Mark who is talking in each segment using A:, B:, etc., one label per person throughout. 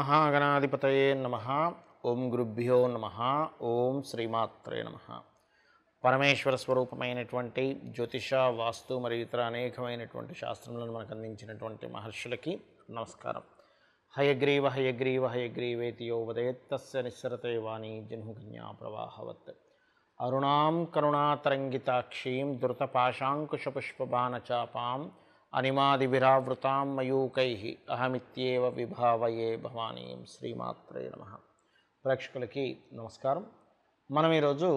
A: శ్రీమహాగణాధిపతయే నమ ఓం గురుభ్యో నమ ఓం శ్రీమాత్రే నమ పరమేశ్వర స్వరూపమైనటువంటి జ్యోతిష వాస్తు మరియు ఇతర అనేకమైనటువంటి శాస్త్రములను మనకు అందించినటువంటి మహర్షులకి నమస్కారం హయగ్రీవ హయగ్రీవ హయగ్రీవేతియో ఉదయత్తస్య నిస్సరతే వాణి జన్హుకన్యా ప్రవాహవత్ అరుణాం కరుణాతరంగితాక్షీం ధృతపాశాంకుశపుష్పబాణచాపాం అనిమాదివిరావృతాం మయూకై అహమిత్యేవ విభావయే భవానీం శ్రీమాత్రే నమ ప్రేక్షకులకి నమస్కారం మనం ఈరోజు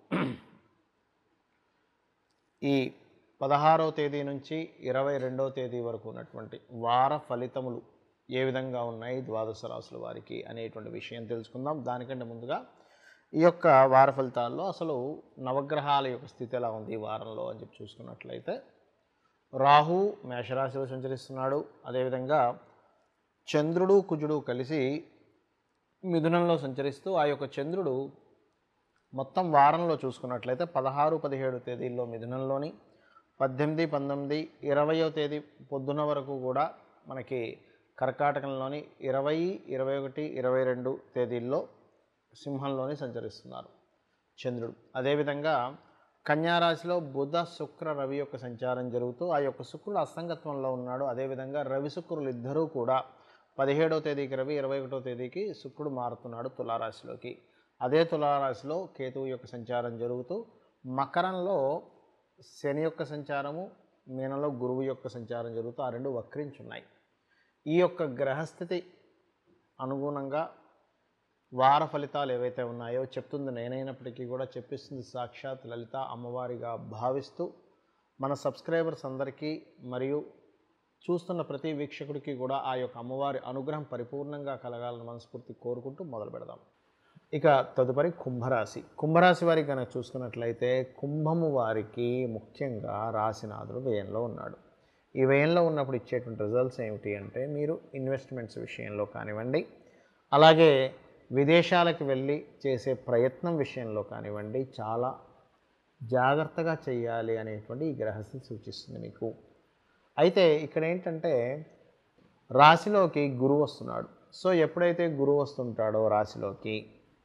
A: ఈ పదహారవ తేదీ నుంచి ఇరవై రెండవ తేదీ వరకు ఉన్నటువంటి వార ఫలితములు ఏ విధంగా ఉన్నాయి ద్వాదశ రాసుల వారికి అనేటువంటి విషయం తెలుసుకుందాం దానికంటే ముందుగా ఈ యొక్క వార ఫలితాల్లో అసలు నవగ్రహాల యొక్క స్థితి ఎలా ఉంది ఈ వారంలో అని చెప్పి చూసుకున్నట్లయితే రాహు మేషరాశిలో సంచరిస్తున్నాడు అదేవిధంగా చంద్రుడు కుజుడు కలిసి మిథునంలో సంచరిస్తూ ఆ యొక్క చంద్రుడు మొత్తం వారంలో చూసుకున్నట్లయితే పదహారు పదిహేడు తేదీల్లో మిథునంలోని పద్దెనిమిది పంతొమ్మిది ఇరవయో తేదీ పొద్దున వరకు కూడా మనకి కర్కాటకంలోని ఇరవై ఇరవై ఒకటి ఇరవై రెండు తేదీల్లో సింహంలోని సంచరిస్తున్నారు చంద్రుడు అదేవిధంగా కన్యారాశిలో బుధ శుక్ర రవి యొక్క సంచారం జరుగుతూ ఆ యొక్క శుక్రుడు అస్తంగత్వంలో ఉన్నాడు అదేవిధంగా రవి శుక్రులు ఇద్దరూ కూడా పదిహేడవ తేదీకి రవి ఇరవై ఒకటో తేదీకి శుక్రుడు మారుతున్నాడు తులారాశిలోకి అదే తులారాశిలో కేతువు యొక్క సంచారం జరుగుతూ మకరంలో శని యొక్క సంచారము మీనంలో గురువు యొక్క సంచారం జరుగుతూ ఆ రెండు వక్రించున్నాయి ఈ యొక్క గ్రహస్థితి అనుగుణంగా వార ఫలితాలు ఏవైతే ఉన్నాయో చెప్తుంది నేనైనప్పటికీ కూడా చెప్పిస్తుంది సాక్షాత్ లలిత అమ్మవారిగా భావిస్తూ మన సబ్స్క్రైబర్స్ అందరికీ మరియు చూస్తున్న ప్రతి వీక్షకుడికి కూడా ఆ యొక్క అమ్మవారి అనుగ్రహం పరిపూర్ణంగా కలగాలని మనస్ఫూర్తి కోరుకుంటూ మొదలు పెడదాం ఇక తదుపరి కుంభరాశి కుంభరాశి వారికి కనుక చూసుకున్నట్లయితే కుంభము వారికి ముఖ్యంగా రాశినాథుడు వ్యయంలో ఉన్నాడు ఈ వ్యయంలో ఉన్నప్పుడు ఇచ్చేటువంటి రిజల్ట్స్ ఏమిటి అంటే మీరు ఇన్వెస్ట్మెంట్స్ విషయంలో కానివ్వండి అలాగే విదేశాలకు వెళ్ళి చేసే ప్రయత్నం విషయంలో కానివ్వండి చాలా జాగ్రత్తగా చేయాలి అనేటువంటి ఈ గ్రహస్థితి సూచిస్తుంది మీకు అయితే ఇక్కడ ఏంటంటే రాశిలోకి గురువు వస్తున్నాడు సో ఎప్పుడైతే గురువు వస్తుంటాడో రాశిలోకి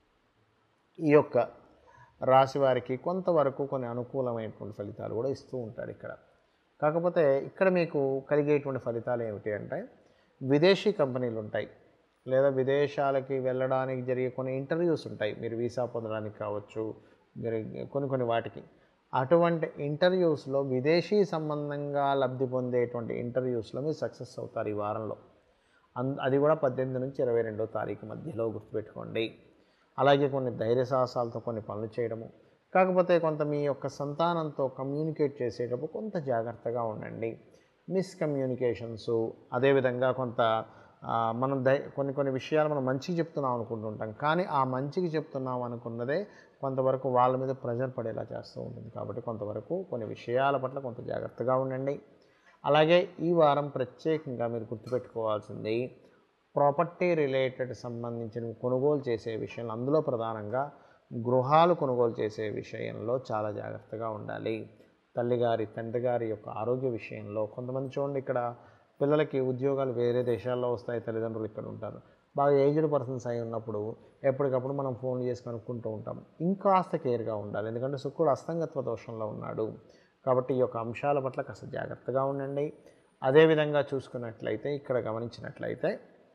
A: ఈ యొక్క రాశి వారికి కొంతవరకు కొన్ని అనుకూలమైనటువంటి ఫలితాలు కూడా ఇస్తూ ఉంటాడు ఇక్కడ కాకపోతే ఇక్కడ మీకు కలిగేటువంటి ఫలితాలు ఏమిటి అంటే విదేశీ కంపెనీలు ఉంటాయి లేదా విదేశాలకి వెళ్ళడానికి జరిగే కొన్ని ఇంటర్వ్యూస్ ఉంటాయి మీరు వీసా పొందడానికి కావచ్చు జరిగే కొన్ని కొన్ని వాటికి అటువంటి ఇంటర్వ్యూస్లో విదేశీ సంబంధంగా లబ్ధి పొందేటువంటి ఇంటర్వ్యూస్లో మీరు సక్సెస్ అవుతారు ఈ వారంలో అన్ అది కూడా పద్దెనిమిది నుంచి ఇరవై రెండో తారీఖు మధ్యలో గుర్తుపెట్టుకోండి అలాగే కొన్ని ధైర్య సాహసాలతో కొన్ని పనులు చేయడము కాకపోతే కొంత మీ యొక్క సంతానంతో కమ్యూనికేట్ చేసేటప్పుడు కొంత జాగ్రత్తగా ఉండండి మిస్కమ్యూనికేషన్స్ అదేవిధంగా కొంత ఆ, మనం దై కొన్ని కొన్ని విషయాలు మనం మంచికి చెప్తున్నాం అనుకుంటుంటాం కానీ ఆ మంచికి చెప్తున్నాం అనుకున్నదే కొంతవరకు వాళ్ళ మీద ప్రెజర్ పడేలా చేస్తూ ఉంటుంది కాబట్టి కొంతవరకు కొన్ని విషయాల పట్ల కొంత జాగ్రత్తగా ఉండండి అలాగే ఈ వారం ప్రత్యేకంగా మీరు గుర్తుపెట్టుకోవాల్సింది ప్రాపర్టీ రిలేటెడ్ సంబంధించిన కొనుగోలు చేసే విషయంలో అందులో ప్రధానంగా గృహాలు కొనుగోలు చేసే విషయంలో చాలా జాగ్రత్తగా ఉండాలి తల్లిగారి తండ్రి గారి యొక్క ఆరోగ్య విషయంలో కొంతమంది చూడండి ఇక్కడ పిల్లలకి ఉద్యోగాలు వేరే దేశాల్లో వస్తాయి తల్లిదండ్రులు ఇక్కడ ఉంటారు బాగా ఏజ్డ్ పర్సన్స్ అయి ఉన్నప్పుడు ఎప్పటికప్పుడు మనం ఫోన్ చేసి కనుక్కుంటూ ఉంటాం ఇంకాస్త కేర్గా ఉండాలి ఎందుకంటే శుక్రుడు అస్తంగత్వ దోషంలో ఉన్నాడు కాబట్టి ఈ యొక్క అంశాల పట్ల కాస్త జాగ్రత్తగా ఉండండి అదేవిధంగా చూసుకున్నట్లయితే ఇక్కడ గమనించినట్లయితే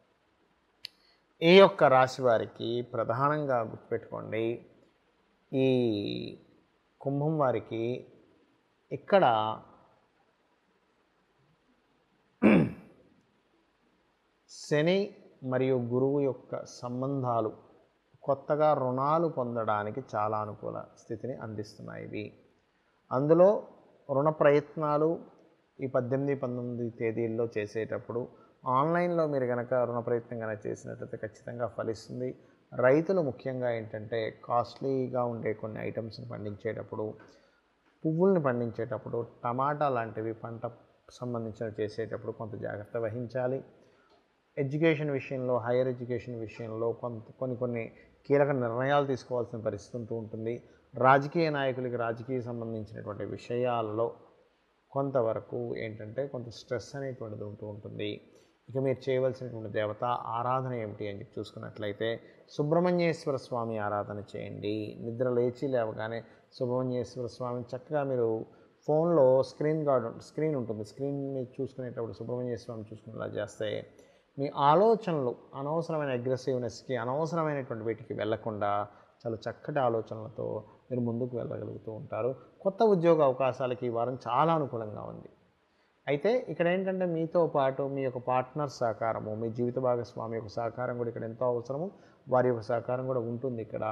A: ఈ యొక్క రాశి వారికి ప్రధానంగా గుర్తుపెట్టుకోండి ఈ కుంభం వారికి ఇక్కడ శని మరియు గురువు యొక్క సంబంధాలు కొత్తగా రుణాలు పొందడానికి చాలా అనుకూల స్థితిని అందిస్తున్నాయి ఇవి అందులో రుణ ప్రయత్నాలు ఈ పద్దెనిమిది పంతొమ్మిది తేదీల్లో చేసేటప్పుడు ఆన్లైన్లో మీరు కనుక రుణ ప్రయత్నం కనుక చేసినట్లయితే ఖచ్చితంగా ఫలిస్తుంది రైతులు ముఖ్యంగా ఏంటంటే కాస్ట్లీగా ఉండే కొన్ని ఐటమ్స్ని పండించేటప్పుడు పువ్వుల్ని పండించేటప్పుడు టమాటా లాంటివి పంట సంబంధించిన చేసేటప్పుడు కొంత జాగ్రత్త వహించాలి ఎడ్యుకేషన్ విషయంలో హైయర్ ఎడ్యుకేషన్ విషయంలో కొంత కొన్ని కొన్ని కీలక నిర్ణయాలు తీసుకోవాల్సిన పరిస్థితి ఉంటూ ఉంటుంది రాజకీయ నాయకులకి రాజకీయ సంబంధించినటువంటి విషయాలలో కొంతవరకు ఏంటంటే కొంత స్ట్రెస్ అనేటువంటిది ఉంటూ ఉంటుంది ఇక మీరు చేయవలసినటువంటి దేవత ఆరాధన ఏమిటి అని చెప్పి చూసుకున్నట్లయితే సుబ్రహ్మణ్యేశ్వర స్వామి ఆరాధన చేయండి నిద్ర లేచి లేవగానే సుబ్రహ్మణ్యేశ్వర స్వామి చక్కగా మీరు ఫోన్లో స్క్రీన్ గార్డ్ స్క్రీన్ ఉంటుంది స్క్రీన్ని చూసుకునేటప్పుడు సుబ్రహ్మణ్యేశ్వర స్వామి చూసుకునేలా చేస్తే మీ ఆలోచనలు అనవసరమైన అగ్రెసివ్నెస్కి అనవసరమైనటువంటి వీటికి వెళ్లకుండా చాలా చక్కటి ఆలోచనలతో మీరు ముందుకు వెళ్ళగలుగుతూ ఉంటారు కొత్త ఉద్యోగ అవకాశాలకి ఈ వారం చాలా అనుకూలంగా ఉంది అయితే ఇక్కడ ఏంటంటే మీతో పాటు మీ యొక్క పార్ట్నర్ సహకారము మీ జీవిత భాగస్వామి యొక్క సహకారం కూడా ఇక్కడ ఎంతో అవసరము వారి యొక్క సహకారం కూడా ఉంటుంది ఇక్కడ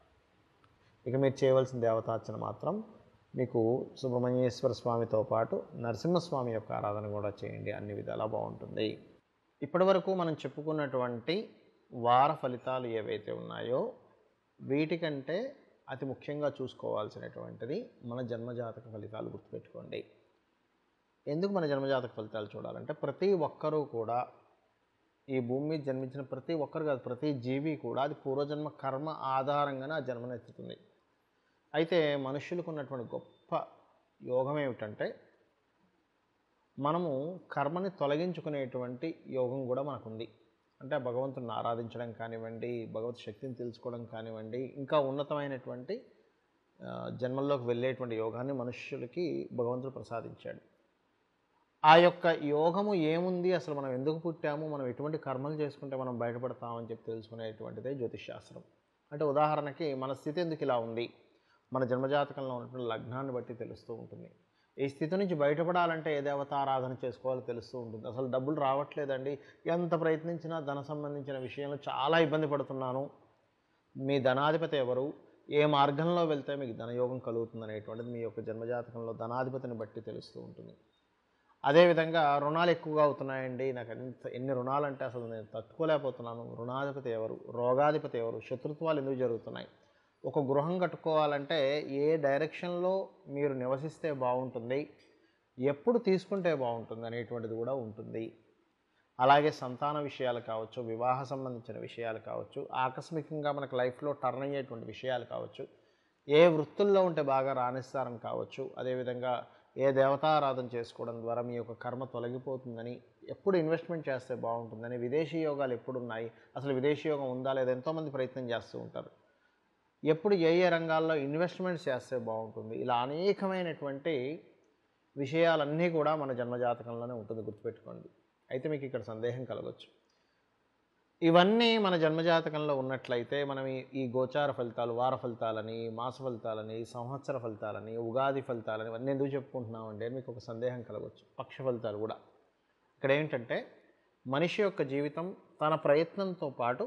A: ఇక మీరు చేయవలసిన దేవతార్చన మాత్రం మీకు సుబ్రహ్మణ్యేశ్వర స్వామితో పాటు నరసింహస్వామి యొక్క ఆరాధన కూడా చేయండి అన్ని విధాలా బాగుంటుంది ఇప్పటివరకు మనం చెప్పుకున్నటువంటి వార ఫలితాలు ఏవైతే ఉన్నాయో వీటికంటే అతి ముఖ్యంగా చూసుకోవాల్సినటువంటిది మన జన్మజాతక ఫలితాలు గుర్తుపెట్టుకోండి ఎందుకు మన జన్మజాతక ఫలితాలు చూడాలంటే ప్రతి ఒక్కరూ కూడా ఈ భూమి మీద జన్మించిన ప్రతి ఒక్కరు కాదు ప్రతి జీవి కూడా అది పూర్వజన్మ కర్మ ఆధారంగానే ఆ జన్మనెత్తుతుంది అయితే మనుషులకు ఉన్నటువంటి గొప్ప యోగం ఏమిటంటే మనము కర్మని తొలగించుకునేటువంటి యోగం కూడా మనకుంది అంటే భగవంతుని ఆరాధించడం కానివ్వండి భగవత్ శక్తిని తెలుసుకోవడం కానివ్వండి ఇంకా ఉన్నతమైనటువంటి ఆ, జన్మల్లోకి వెళ్ళేటువంటి యోగాన్ని మనుష్యులకి భగవంతుడు ప్రసాదించాడు ఆ యొక్క యోగము ఏముంది అసలు మనం ఎందుకు పుట్టాము మనం ఎటువంటి కర్మలు చేసుకుంటే మనం బయటపడతామని చెప్పి తెలుసుకునేటువంటిదే జ్యోతిష్శాస్త్రం అంటే ఉదాహరణకి మన స్థితి ఎందుకు ఇలా ఉంది మన జన్మజాతకంలో ఉన్నటువంటి లగ్నాన్ని బట్టి తెలుస్తూ ఉంటుంది ఈ స్థితి నుంచి బయటపడాలంటే ఏ దేవత ఆరాధన చేసుకోవాలో తెలుస్తూ ఉంటుంది అసలు డబ్బులు రావట్లేదండి ఎంత ప్రయత్నించినా ధన సంబంధించిన విషయంలో చాలా ఇబ్బంది పడుతున్నాను మీ ధనాధిపతి ఎవరు ఏ మార్గంలో వెళ్తే మీకు ధనయోగం కలుగుతుంది అనేటువంటిది మీ యొక్క జన్మజాతకంలో ధనాధిపతిని బట్టి తెలుస్తూ ఉంటుంది అదేవిధంగా రుణాలు ఎక్కువగా అవుతున్నాయండి నాకు ఎంత ఎన్ని రుణాలు అంటే అసలు నేను తట్టుకోలేకపోతున్నాను రుణాధిపతి ఎవరు రోగాధిపతి ఎవరు శత్రుత్వాలు ఎందుకు జరుగుతున్నాయి ఒక గృహం కట్టుకోవాలంటే ఏ డైరెక్షన్లో మీరు నివసిస్తే బాగుంటుంది ఎప్పుడు తీసుకుంటే బాగుంటుంది అనేటువంటిది కూడా ఉంటుంది అలాగే సంతాన విషయాలు కావచ్చు వివాహ సంబంధించిన విషయాలు కావచ్చు ఆకస్మికంగా మనకు లైఫ్లో టర్న్ అయ్యేటువంటి విషయాలు కావచ్చు ఏ వృత్తుల్లో ఉంటే బాగా రాణిస్తారని కావచ్చు అదేవిధంగా ఏ దేవతారాధన చేసుకోవడం ద్వారా మీ యొక్క కర్మ తొలగిపోతుందని ఎప్పుడు ఇన్వెస్ట్మెంట్ చేస్తే బాగుంటుందని విదేశీ యోగాలు ఎప్పుడు ఉన్నాయి అసలు విదేశీ యోగం ఉందా లేదా ఎంతోమంది ప్రయత్నం చేస్తూ ఉంటారు ఎప్పుడు ఏ ఏ రంగాల్లో ఇన్వెస్ట్మెంట్స్ చేస్తే బాగుంటుంది ఇలా అనేకమైనటువంటి విషయాలన్నీ కూడా మన జన్మజాతకంలోనే ఉంటుంది గుర్తుపెట్టుకోండి అయితే మీకు ఇక్కడ సందేహం కలగవచ్చు ఇవన్నీ మన జన్మజాతకంలో ఉన్నట్లయితే మనం ఈ- ఈ గోచార ఫలితాలు వార ఫలితాలని మాస ఫలితాలని సంవత్సర ఫలితాలని ఉగాది ఫలితాలని ఇవన్నీ ఎందుకు చెప్పుకుంటున్నామండి అని మీకు ఒక సందేహం కలగవచ్చు పక్ష ఫలితాలు కూడా ఇక్కడ ఏంటంటే మనిషి యొక్క జీవితం తన ప్రయత్నంతో పాటు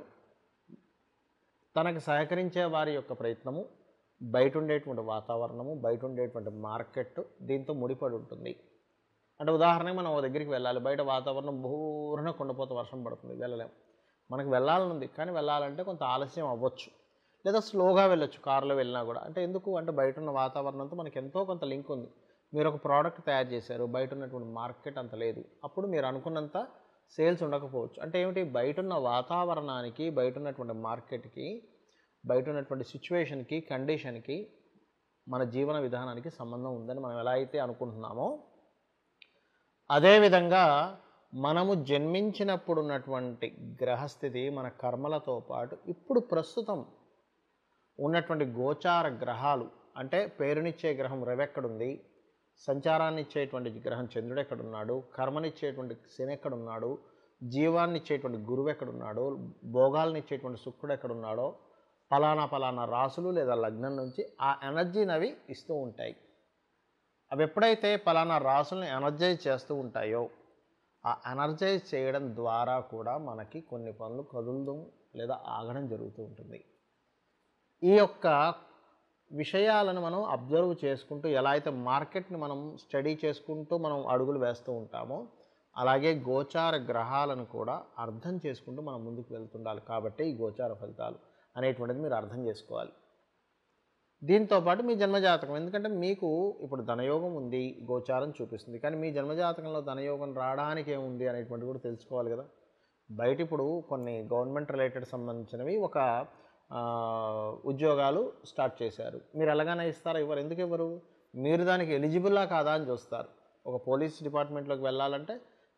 A: తనకు సహకరించే వారి యొక్క ప్రయత్నము బయట ఉండేటువంటి వాతావరణము బయట ఉండేటువంటి మార్కెట్ దీంతో ముడిపడి ఉంటుంది అంటే ఉదాహరణకి మనం ఒక దగ్గరికి వెళ్ళాలి బయట వాతావరణం బహూరన కొండపోత వర్షం పడుతుంది వెళ్ళలేం మనకు వెళ్ళాలని ఉంది కానీ వెళ్ళాలంటే కొంత ఆలస్యం అవ్వచ్చు లేదా స్లోగా వెళ్ళొచ్చు కారులో వెళ్ళినా కూడా అంటే ఎందుకు అంటే బయట ఉన్న వాతావరణంతో మనకి ఎంతో కొంత లింక్ ఉంది మీరు ఒక ప్రోడక్ట్ తయారు చేశారు బయట ఉన్నటువంటి మార్కెట్ అంత లేదు అప్పుడు మీరు అనుకున్నంత సేల్స్ ఉండకపోవచ్చు అంటే ఏమిటి బయట ఉన్న వాతావరణానికి బయట ఉన్నటువంటి మార్కెట్కి బయట ఉన్నటువంటి సిచ్యువేషన్కి కండిషన్కి మన జీవన విధానానికి సంబంధం ఉందని మనం ఎలా అయితే అనుకుంటున్నామో అదేవిధంగా మనము జన్మించినప్పుడు ఉన్నటువంటి గ్రహస్థితి మన కర్మలతో పాటు ఇప్పుడు ప్రస్తుతం ఉన్నటువంటి గోచార గ్రహాలు అంటే పేరునిచ్చే గ్రహం రవి ఎక్కడుంది సంచారాన్ని ఇచ్చేటువంటి గ్రహం చంద్రుడు ఎక్కడున్నాడు కర్మనిచ్చేటువంటి శని ఎక్కడున్నాడు జీవాన్ని ఇచ్చేటువంటి గురువు ఎక్కడున్నాడు భోగాలను ఇచ్చేటువంటి శుక్రుడు ఎక్కడున్నాడో ఫలానా ఫలానా రాసులు లేదా లగ్నం నుంచి ఆ ఎనర్జీని అవి ఇస్తూ ఉంటాయి అవి ఎప్పుడైతే ఫలానా రాసుల్ని ఎనర్జైజ్ చేస్తూ ఉంటాయో ఆ ఎనర్జైజ్ చేయడం ద్వారా కూడా మనకి కొన్ని పనులు కదులడం లేదా ఆగడం జరుగుతూ ఉంటుంది ఈ యొక్క విషయాలను మనం అబ్జర్వ్ చేసుకుంటూ ఎలా అయితే మార్కెట్ని మనం స్టడీ చేసుకుంటూ మనం అడుగులు వేస్తూ ఉంటామో అలాగే గోచార గ్రహాలను కూడా అర్థం చేసుకుంటూ మనం ముందుకు వెళ్తుండాలి కాబట్టి ఈ గోచార ఫలితాలు అనేటువంటిది మీరు అర్థం చేసుకోవాలి దీంతో పాటు మీ జన్మజాతకం ఎందుకంటే మీకు ఇప్పుడు ధనయోగం ఉంది గోచారం చూపిస్తుంది కానీ మీ జన్మజాతకంలో ధనయోగం రావడానికి ఏముంది అనేటువంటి కూడా తెలుసుకోవాలి కదా బయట ఇప్పుడు కొన్ని గవర్నమెంట్ రిలేటెడ్ సంబంధించినవి ఒక ఆ, ఉద్యోగాలు స్టార్ట్ చేశారు మీరు ఎలాగైనా ఇస్తారా ఇవ్వరు ఎందుకు ఇవ్వరు మీరు దానికి ఎలిజిబుల్లా కాదా అని చూస్తారు ఒక పోలీస్ డిపార్ట్మెంట్లోకి వెళ్ళాలంటే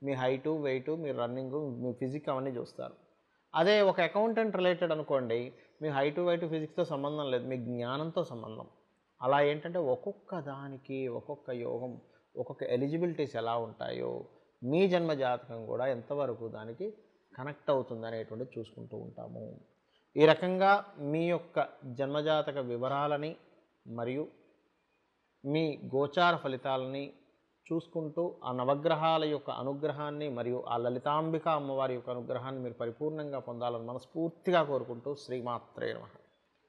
A: మీ హైటు వెయిటు మీ రన్నింగ్ మీ ఫిజిక్ అవన్నీ చూస్తారు అదే ఒక అకౌంటెంట్ రిలేటెడ్ అనుకోండి మీ హైటు వెయిట్ ఫిజిక్స్తో సంబంధం లేదు మీ జ్ఞానంతో సంబంధం అలా ఏంటంటే ఒక్కొక్క దానికి ఒక్కొక్క యోగం ఒక్కొక్క ఎలిజిబిలిటీస్ ఎలా ఉంటాయో మీ జన్మ జాతకం కూడా ఎంతవరకు దానికి కనెక్ట్ అవుతుంది అనేటువంటిది చూసుకుంటూ ఉంటాము ఈ రకంగా మీ యొక్క జన్మజాతక వివరాలని మరియు మీ గోచార ఫలితాలని చూసుకుంటూ ఆ నవగ్రహాల యొక్క అనుగ్రహాన్ని మరియు ఆ లలితాంబిక అమ్మవారి యొక్క అనుగ్రహాన్ని మీరు పరిపూర్ణంగా పొందాలని మనస్ఫూర్తిగా కోరుకుంటూ శ్రీమాత్రే నమః